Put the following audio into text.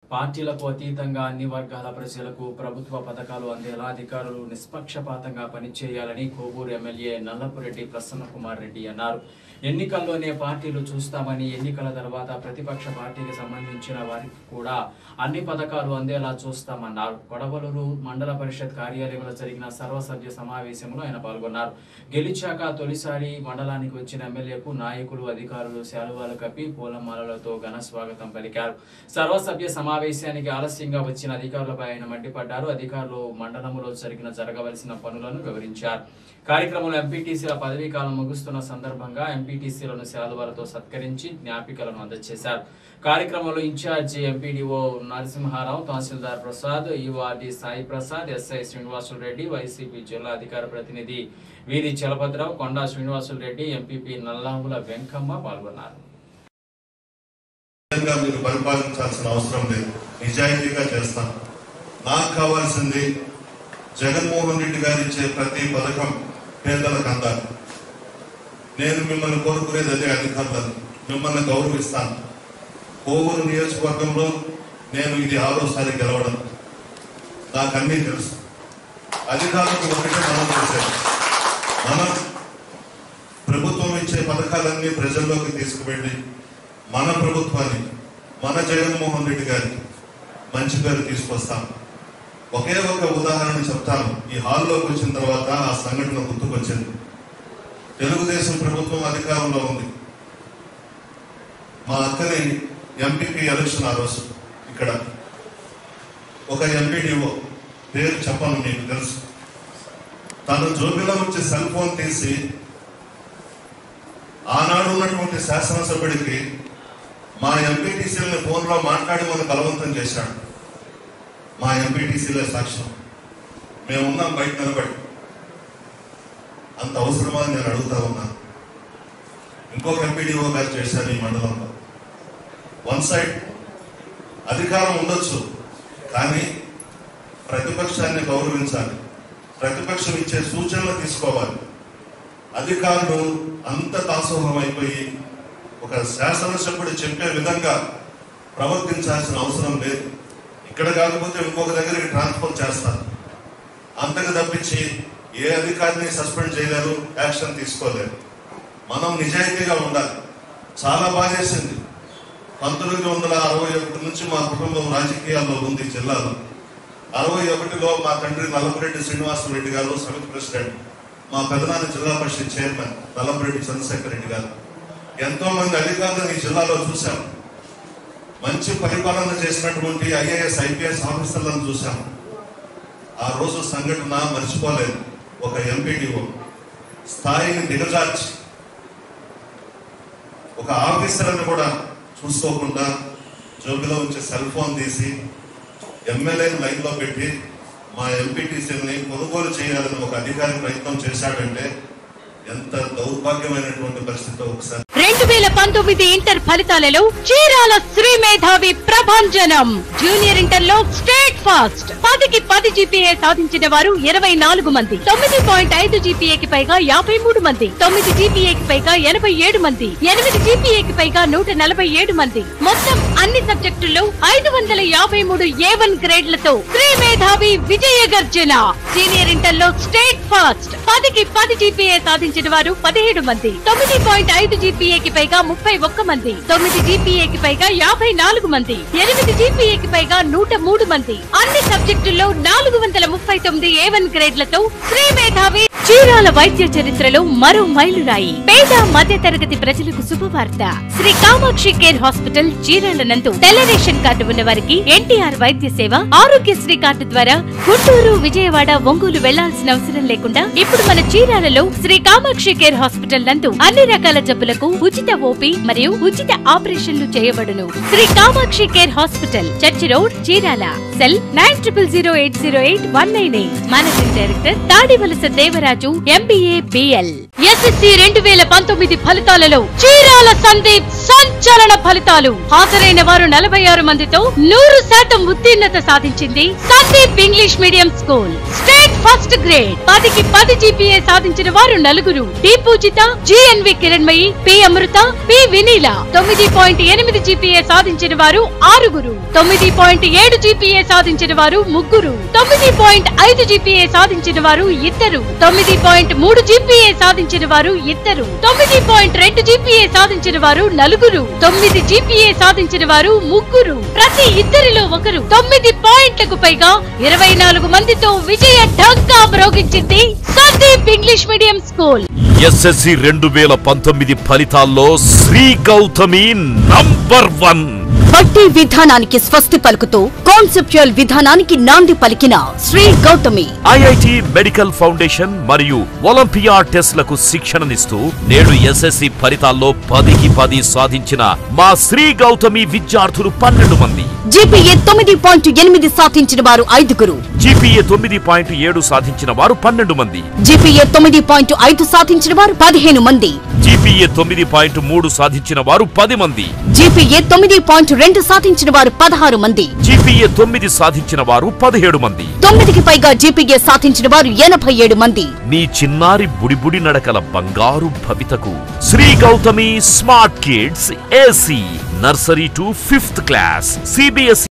పార్టీలకు అతీతంగా అన్ని వర్గాల ప్రజలకు ప్రభుత్వ పథకాలు అందేలా అధికారులు నిష్పక్షపాతంగా పనిచేయాలని కోవూరు ఎమ్మెల్యే నల్లపురెడ్డి ప్రసన్న కుమార్ రెడ్డి అన్నారు ఎన్నికల్లోనే పార్టీలు చూస్తామని ఎన్నికల తర్వాత ప్రతిపక్ష పార్టీకి సంబంధించిన వారికి కూడా అన్ని పథకాలు అందేలా చూస్తామన్నారు కొడవలూరు మండల పరిషత్ కార్యాలయంలో జరిగిన సర్వసభ్య సమావేశంలో ఆయన పాల్గొన్నారు గెలిచాక తొలిసారి మండలానికి వచ్చిన ఎమ్మెల్యేకు నాయకులు అధికారులు శాలువాలు కప్పి పూలమాలలతో ఘన స్వాగతం పలికారు సర్వసభ్య సమావేశానికి ఆలస్యంగా వచ్చిన అధికారులపై ఆయన మండిపడ్డారు అధికారులు మండలంలో జరిగిన జరగవలసిన పనులను వివరించారు కార్యక్రమంలో ఎంపీటీసీల పదవీ కాలం ముగుస్తున్న సందర్భంగా ఎంపీటీసీలను శాలువాలతో సత్కరించి జ్ఞాపికలను అందజేశారు కార్యక్రమంలో ఇన్ఛార్జి ఎంపీడీఓ నరసింహారావు తహసీల్దార్ ప్రసాద్ ఈవార్డి సాయి ప్రసాద్ ఎస్ఐ శ్రీనివాసులు రెడ్డి వైసీపీ జిల్లా అధికార ప్రతినిధి వీరి చలపతిరావు కొండా శ్రీనివాసులు రెడ్డి ఎంపీపీ నల్లాముల వెంకమ్మ పాల్గొన్నారు విధంగా మీరు పరిపాలించాల్సిన అవసరం లేదు నిజాయితీగా చేస్తాను నాకు కావాల్సింది జగన్మోహన్ రెడ్డి గారు ఇచ్చే ప్రతి పథకం పేదలకు అందాలి నేను మిమ్మల్ని కోరుకునేది అదే అధికారులను మిమ్మల్ని గౌరవిస్తాను కోవూరు నియోజకవర్గంలో నేను ఇది ఆరోసారి గెలవడం నాకు అన్నీ తెలుసు అధికారులకు ఒకటే మనం చేశారు మనం ప్రభుత్వం ఇచ్చే పథకాలన్నీ ప్రజల్లోకి తీసుకువెళ్ళి మన ప్రభుత్వాన్ని మన జగన్మోహన్ రెడ్డి గారికి మంచి పేరు తీసుకొస్తాం ఒకే ఒక ఉదాహరణ చెప్తాను ఈ హాల్లోకి వచ్చిన తర్వాత ఆ సంఘటన గుర్తుకొచ్చింది తెలుగుదేశం ప్రభుత్వం అధికారంలో ఉంది మా అక్కని ఎంపీపీ ఎలక్షన్ ఆ రోజు ఇక్కడ ఒక ఎంపీడీఓ పేరు చెప్పను మీకు తెలుసు తను జోబిలో వచ్చి సెల్ ఫోన్ తీసి ఆనాడు ఉన్నటువంటి శాసనసభ్యుడికి మా ఎంపీటీసీలని ఫోన్లో మాట్లాడి మనం బలవంతం చేశాడు మా ఎంపీటీసీలే సాక్ష్యం మేమున్నాం బయట నిలబడి అంత అవసరమా అని నేను అడుగుతా ఉన్నాను ఇంకొక ఎంపీడీఓ గారు చేశారు ఈ మండలంలో వన్ సైడ్ అధికారం ఉండొచ్చు కానీ ప్రతిపక్షాన్ని గౌరవించాలి ప్రతిపక్షం ఇచ్చే సూచనలు తీసుకోవాలి అధికారులు అంత దాసోహం అయిపోయి ఒక శాసనసభ్యుడు చెప్పే విధంగా ప్రవర్తించాల్సిన అవసరం లేదు ఇక్కడ కాకపోతే ఇంకొక దగ్గరికి ట్రాన్స్ఫర్ చేస్తారు అంతకు తప్పించి ఏ అధికారిని సస్పెండ్ చేయలేరు యాక్షన్ తీసుకోలేరు మనం నిజాయితీగా ఉండాలి చాలా బాగా చేసింది పంతొమ్మిది వందల అరవై ఒకటి నుంచి మా కుటుంబం రాజకీయాల్లో ఉంది ఈ జిల్లాలో అరవై ఒకటిలో మా తండ్రి నల్లపురెడ్డి శ్రీనివాసరెడ్డి గారు సమితి ప్రెసిడెంట్ మా పెదనాన్న జిల్లా పరిషత్ చైర్మన్ నల్లపురెడ్డి చంద్రశేఖర్ రెడ్డి గారు ఎంతో మంది అధికారులను ఈ జిల్లాలో చూశాం మంచి పరిపాలన చేసినటువంటి ఐఏఎస్ ఐపీఎస్ ఆఫీసర్లను చూశాం ఆ రోజు సంఘటన మర్చిపోలేదు ఒక ఎంపీడీఓ స్థాయిని దిగజార్చి ఒక ఆఫీసర్ని కూడా చూసుకోకుండా జోబిలో ఉంచి సెల్ ఫోన్ తీసి ఎమ్మెల్యేని లైన్లో పెట్టి మా ఎంపీటీసీని కొనుగోలు చేయాలని ఒక అధికారి ప్రయత్నం చేశాడంటే ఎంత దౌర్భాగ్యమైనటువంటి పరిస్థితి ఒకసారి రెండు వేల పంతొమ్మిది ఇంటర్ ఫలితాలలో చీరాల శ్రీ మేధావి ప్రభంజనం జూనియర్ ఇంటర్ లో స్టేట్ ఫాస్ట్ పదికి పది జీపీఏ సాధించిన వారు ఇరవై నాలుగు మంది తొమ్మిది పాయింట్ ఐదు జీపీఏకి పైగా యాభై మూడు మంది తొమ్మిది జీపీఏకి పైగా ఎనభై ఏడు మంది ఎనిమిది జీపీఏకి పైగా నూట నలభై ఏడు మంది మొత్తం అన్ని సబ్జెక్టుల్లో ఐదు వందల యాభై మూడు ఏ వన్ గ్రేడ్లతో శ్రీ మేధావి విజయ గర్జన సీనియర్ ఇంటర్ లో స్టేట్ ఫాస్ట్ పదికి పది జీపీఏ సాధించిన వారు పదిహేడు మంది తొమ్మిది పాయింట్ ఐదు జీపీఏకి పైగా ముప్పై ఒక్క మంది తొమ్మిది జీపీఏకి పైగా యాభై నాలుగు మంది ఎనిమిది జీపీఏకి పైగా నూట మూడు మంది అన్ని సబ్జెక్టుల్లో నాలుగు వందల ముప్పై తొమ్మిది ఏ వన్ గ్రేడ్లతో శ్రీ మేధావి చీరాల వైద్య చరిత్రలో మరో మైలురాయి పేద మధ్య తరగతి ప్రజలకు శుభవార్త శ్రీ కామాక్షి కేర్ హాస్పిటల్ చీరాల నందు తెల్ల రేషన్ కార్డు ఉన్న వారికి ఎన్టీఆర్ వైద్య సేవ ఆరోగ్యశ్రీ కార్డు ద్వారా గుంటూరు విజయవాడ ఒంగోలు వెళ్లాల్సిన అవసరం లేకుండా ఇప్పుడు మన చీరాలలో శ్రీ కామాక్షి కేర్ హాస్పిటల్ నందు అన్ని రకాల జబ్బులకు ఉచిత ఓపీ మరియు ఉచిత ఆపరేషన్లు చేయబడును Shri Kamakshi care hospital church road Chirala cell nine triple zero eight zero eight one nine eight managing director Tadivalasa Devaraju MBA BL SSC రెండు వేల పంతొమ్మిది ఫలితాలలో చీరాల సందీప్ సంచలన ఫలితాలు హాజరైన వారు నలభై ఆరు మందితో నూరు శాతం ఉత్తీర్ణత సాధించింది Sandeep English medium school state first grade పదికి పది జీపీఏ సాధించిన వారు నలుగురు D Pujitha GNV Kiranmayi P Amrutha P Vineela తొమ్మిది పాయింట్ ఎనిమిది జీపీఏ సాధించిన వారు ఆరుగురు తొమ్మిది పాయింట్ ఏడు జీపీఏ సాధించిన వారు ముగ్గురు తొమ్మిది పాయింట్ ఐదు జీపీఏ సాధించిన వారు ఇద్దరు తొమ్మిది పాయింట్ మూడు జీపీఏ సాధించిన వారు ఇద్దరు తొమ్మిది పాయింట్ రెండు జీపీఏ సాధించిన వారు నలుగురు తొమ్మిది జీపీఏ సాధించిన వారు ముగ్గురు ప్రతి ఇద్దరిలో ఒకరు తొమ్మిది పాయింట్లకు పైగా ఇరవై నాలుగు మందితో విజయ ఢంకా మ్రోగించింది Sandeep English medium school SSC రెండు వేల పంతొమ్మిది ఫలితాల్లో శ్రీ గౌతమి నంబర్ వన్ బట్టి విధానానికి స్వస్తి పలుకుతూ కాన్సెప్చువల్ విధానానికి నాంది పలికిన Shri Gautami IIT medical foundation మరియు ఒలింపియా టెస్ట్లకు శిక్షణనిస్తూ నేడు ఎస్ఎస్సి ఫలితాల్లో పదికి పది సాధించిన మా శ్రీ గౌతమి విద్యార్థులు పన్నెండు మంది జీపీఏ తొమ్మిది పాయింట్ ఎనిమిది సాధించిన వారు ఐదుగురు జీపీఏ తొమ్మిది పాయింట్ ఏడు సాధించిన వారు పన్నెండు మంది జీపీఏ తొమ్మిది పాయింట్ ఐదు సాధించిన వారు పదిహేను మంది జీపీఏ తొమ్మిది పాయింట్ మూడు సాధించిన వారు పది మంది జీపీఏ తొమ్మిది పాయింట్ రెండు సాధించిన వారు పదహారు మంది జీపీఏ తొమ్మిది సాధించిన వారు పదిహేడు మంది తొమ్మిదికి పైగా జీపీఏ సాధించిన వారు ఎనభై ఏడు మంది నీ చిన్నారి బుడిబుడి నడకల బంగారు భవితకు Shri Gautami smart kids AC nursery to fifth class CBS